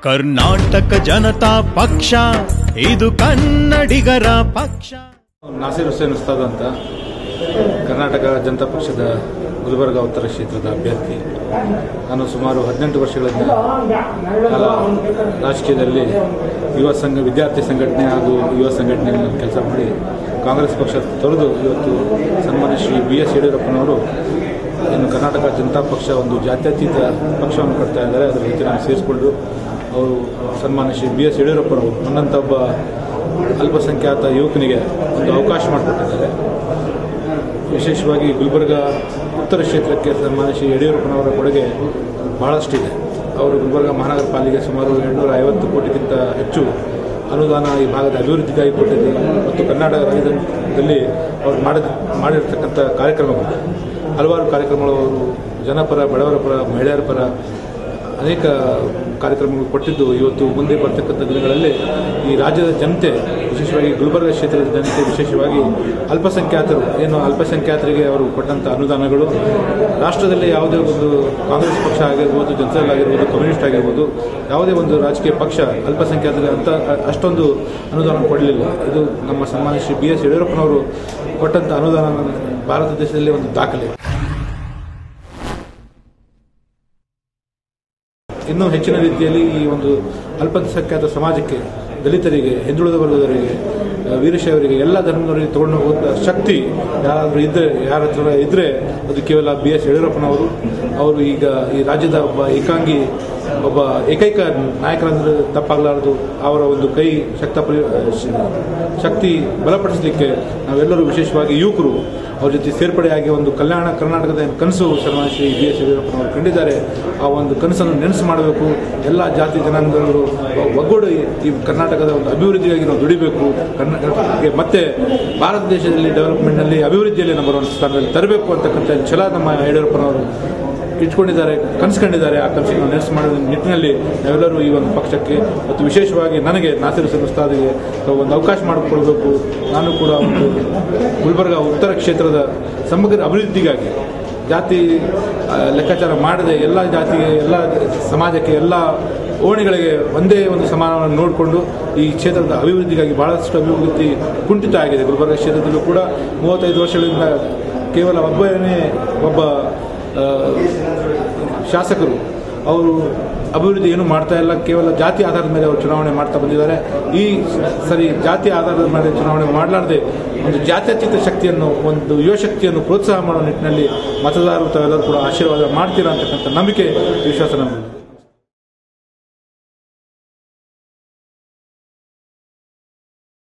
ಕರ್ನಾಟಕ ಜನತಾ ಪಕ್ಷ ಇದು ಕನ್ನಡಿಗರ ಪಕ್ಷ ನಾಸೀರ್ ಹುಸೇನ್ ಉಸ್ತಾದ್ ಅಂತ ಕರ್ನಾಟಕ ಜನತಾ ಪಕ್ಷದ ಗುಲ್ಬರ್ಗ ಉತ್ತರ ಕ್ಷೇತ್ರದ ಅಭ್ಯರ್ಥಿ ನಾನು ಸುಮಾರು ಹದಿನೆಂಟು ವರ್ಷಗಳಿಂದ ಕಾಲ ರಾಜಕೀಯದಲ್ಲಿ ಯುವ ಸಂಘ ವಿದ್ಯಾರ್ಥಿ ಸಂಘಟನೆ ಹಾಗೂ ಯುವ ಸಂಘಟನೆಯಲ್ಲಿ ಕೆಲಸ ಮಾಡಿ ಕಾಂಗ್ರೆಸ್ ಪಕ್ಷ ತೊರೆದು ಇವತ್ತು ಸನ್ಮಾನ್ಯ ಶ್ರೀ ಬಿ ಎಸ್ ಯಡಿಯೂರಪ್ಪನವರು ಇನ್ನು ಕರ್ನಾಟಕ ಜನತಾ ಪಕ್ಷ ಒಂದು ಜಾತ್ಯತೀತ ಪಕ್ಷವನ್ನು ಕಟ್ತಾ ಇದ್ದಾರೆ ಅದರ ಜೊತೆ ನಾನು ಸೇರಿಸಿಕೊಂಡು ಅವರು ಸನ್ಮಾನ್ಯ ಶ್ರೀ ಬಿ ಎಸ್ ಯಡಿಯೂರಪ್ಪನವರು ನನ್ನಂಥ ಒಬ್ಬ ಅಲ್ಪಸಂಖ್ಯಾತ ಯುವಕನಿಗೆ ಒಂದು ಅವಕಾಶ ಮಾಡಿಕೊಟ್ಟಿದ್ದಾರೆ ವಿಶೇಷವಾಗಿ ಗುಲ್ಬರ್ಗ ಉತ್ತರ ಕ್ಷೇತ್ರಕ್ಕೆ ಸನ್ಮಾನ್ಯ ಶ್ರೀ ಯಡಿಯೂರಪ್ಪನವರ ಕೊಡುಗೆ ಬಹಳಷ್ಟಿದೆ ಅವರು ಗುಲ್ಬರ್ಗ ಮಹಾನಗರ ಪಾಲಿಕೆ ಸುಮಾರು ಏಳ್ನೂರ ಐವತ್ತು ಕೋಟಿಗಿಂತ ಹೆಚ್ಚು ಅನುದಾನ ಈ ಭಾಗದ ಅಭಿವೃದ್ಧಿಗಾಗಿ ಕೊಟ್ಟಿದೆ ಮತ್ತು ಕರ್ನಾಟಕ ರಾಜ್ಯದಲ್ಲಿ ಅವರು ಮಾಡಿದ ಮಾಡಿರ್ತಕ್ಕಂಥ ಕಾರ್ಯಕ್ರಮಗಳು ಹಲವಾರು ಕಾರ್ಯಕ್ರಮಗಳು ಅವರು ಜನಪರ ಬಡವರ ಪರ ಮಹಿಳೆಯರ ಪರ ಅನೇಕ ಕಾರ್ಯಕ್ರಮಗಳು ಕೊಟ್ಟಿದ್ದು ಇವತ್ತು ಮುಂದೆ ಬರ್ತಕ್ಕಂಥ ದಿನಗಳಲ್ಲಿ ಈ ರಾಜ್ಯದ ಜನತೆ ವಿಶೇಷವಾಗಿ ಗುಲ್ಬರ್ಗ ಕ್ಷೇತ್ರದ ಜನತೆ ವಿಶೇಷವಾಗಿ ಅಲ್ಪಸಂಖ್ಯಾತರು ಏನು ಅಲ್ಪಸಂಖ್ಯಾತರಿಗೆ ಅವರು ಕೊಟ್ಟಂಥ ಅನುದಾನಗಳು ರಾಷ್ಟ್ರದಲ್ಲಿ ಯಾವುದೇ ಒಂದು ಕಾಂಗ್ರೆಸ್ ಪಕ್ಷ ಆಗಿರ್ಬೋದು ಜನತಾದಳ ಆಗಿರ್ಬೋದು ಕಮ್ಯುನಿಸ್ಟ್ ಆಗಿರ್ಬೋದು ಯಾವುದೇ ಒಂದು ರಾಜಕೀಯ ಪಕ್ಷ ಅಲ್ಪಸಂಖ್ಯಾತರಿಗೆ ಅಂತ ಅಷ್ಟೊಂದು ಅನುದಾನ ಕೊಡಲಿಲ್ಲ ಇದು ನಮ್ಮ ಸನ್ಮಾನ್ಯ ಶ್ರೀ ಬಿ ಎಸ್ ಯಡಿಯೂರಪ್ಪನವರು ಕೊಟ್ಟಂಥ ಅನುದಾನ ಭಾರತ ದೇಶದಲ್ಲಿ ಒಂದು ದಾಖಲೆ ಇನ್ನೂ ಹೆಚ್ಚಿನ ರೀತಿಯಲ್ಲಿ ಈ ಒಂದು ಅಲ್ಪಸಂಖ್ಯಾತ ಸಮಾಜಕ್ಕೆ ದಲಿತರಿಗೆ ಹಿಂದುಳಿದ ವರ್ಗದವರಿಗೆ ಆ, ವೀರಶೈವರಿಗೆ ಎಲ್ಲ ಧರ್ಮದವರಿಗೆ ತಗೊಂಡು ಹೋದ ಶಕ್ತಿ ಯಾರಾದರೂ ಇದ್ದರೆ ಯಾರ ಹತ್ರ ಇದ್ದರೆ ಅದು ಕೇವಲ ಬಿ ಎಸ್ ಯಡಿಯೂರಪ್ಪನವರು ಅವರು ಈಗ ಈ ರಾಜ್ಯದ ಒಬ್ಬ ಏಕಾಂಗಿ ಒಬ್ಬ ಏಕೈಕ ನಾಯಕರಂದ್ರೆ ತಪ್ಪಾಗಲಾರದು ಅವರ ಒಂದು ಕೈ ಶಕ್ತ ಶಕ್ತಿ ಬಲಪಡಿಸಲಿಕ್ಕೆ ನಾವೆಲ್ಲರೂ ವಿಶೇಷವಾಗಿ ಯುವಕರು ಅವ್ರ ಜೊತೆ ಸೇರ್ಪಡೆಯಾಗಿ ಒಂದು ಕಲ್ಯಾಣ ಕರ್ನಾಟಕದ ಏನು ಕನಸು ಸನ್ಮಾನ್ಯ ಶ್ರೀ ಬಿ ಎಸ್ ಯಡಿಯೂರಪ್ಪನವರು ಕಂಡಿದ್ದಾರೆ ಆ ಒಂದು ಕನಸನ್ನು ನೆನಸು ಮಾಡಬೇಕು ಎಲ್ಲ ಜಾತಿ ಜನಾಂಗದವರು ಒಗ್ಗೂಡಿ ಈ ಕರ್ನಾಟಕದ ಒಂದು ಅಭಿವೃದ್ಧಿಗಾಗಿ ನಾವು ದುಡಿಬೇಕು ಕರ್ನಾಟಕಕ್ಕೆ ಮತ್ತೆ ಭಾರತ ದೇಶದಲ್ಲಿ ಡೆವಲಪ್ಮೆಂಟ್ನಲ್ಲಿ ಅಭಿವೃದ್ಧಿಯಲ್ಲಿ ನಂಬರ್ ಒನ್ ಸ್ಥಾನದಲ್ಲಿ ತರಬೇಕು ಅಂತಕ್ಕಂಥ ಛಲ ನಮ್ಮ ಯಡಿಯೂರಪ್ಪನವರು ಇಟ್ಕೊಂಡಿದ್ದಾರೆ ಕನಸು ಕಂಡಿದ್ದಾರೆ ಆ ಕನಸನ್ನು ನೆನಸು ಮಾಡುವ ನಿಟ್ಟಿನಲ್ಲಿ ನಾವೆಲ್ಲರೂ ಈ ಒಂದು ಪಕ್ಷಕ್ಕೆ ಮತ್ತು ವಿಶೇಷವಾಗಿ ನನಗೆ ನಾಸಿರ್ ಹುಸೇನ್ ಉಸ್ತಾದಿಗೆ ಒಂದು ಅವಕಾಶ ಮಾಡಿಕೊಡ್ಬೇಕು ನಾನು ಕೂಡ ಒಂದು ಗುಲ್ಬರ್ಗ ಉತ್ತರ ಕ್ಷೇತ್ರದ ಸಮಗ್ರ ಅಭಿವೃದ್ಧಿಗಾಗಿ ಜಾತಿ ಆ, ಲೆಕ್ಕಾಚಾರ ಮಾಡದೆ ಎಲ್ಲ ಜಾತಿಗೆ ಎಲ್ಲ ಸಮಾಜಕ್ಕೆ ಎಲ್ಲ ಓಣಿಗಳಿಗೆ ಒಂದೇ ಒಂದು ಸಮಾನವನ್ನು ನೋಡಿಕೊಂಡು ಈ ಕ್ಷೇತ್ರದ ಅಭಿವೃದ್ಧಿಗಾಗಿ ಬಹಳಷ್ಟು ಅಭಿವೃದ್ಧಿ ಕುಂಠಿತ ಆಗಿದೆ ಗುಲ್ಬರ್ಗ ಕ್ಷೇತ್ರದಲ್ಲೂ ಕೂಡ ಮೂವತ್ತೈದು ವರ್ಷಗಳಿಂದ ಕೇವಲ ಒಬ್ಬನೇ ಒಬ್ಬ ಆ, ಶಾಸಕರು ಅವರು ಅಭಿವೃದ್ಧಿ ಏನು ಮಾಡ್ತಾ ಇಲ್ಲ ಕೇವಲ ಜಾತಿ ಆಧಾರದ ಮೇಲೆ ಅವರು ಚುನಾವಣೆ ಮಾಡ್ತಾ ಬಂದಿದ್ದಾರೆ ಈ ಸರಿ ಜಾತಿ ಆಧಾರದ ಮೇಲೆ ಚುನಾವಣೆ ಮಾಡಲಾರದೆ ಒಂದು ಜಾತ್ಯತೀತ ಶಕ್ತಿಯನ್ನು ಒಂದು ಯುವಶಕ್ತಿಯನ್ನು ಪ್ರೋತ್ಸಾಹ ಮಾಡುವ ನಿಟ್ಟಿನಲ್ಲಿ ಮತದಾರರು ತಾವೆಲ್ಲರೂ ಕೂಡ ಆಶೀರ್ವಾದ ಮಾಡ್ತೀರಾ ಅಂತಕ್ಕಂಥ ನಂಬಿಕೆ ವಿಶ್ವಾಸ ನಮ್ಮದು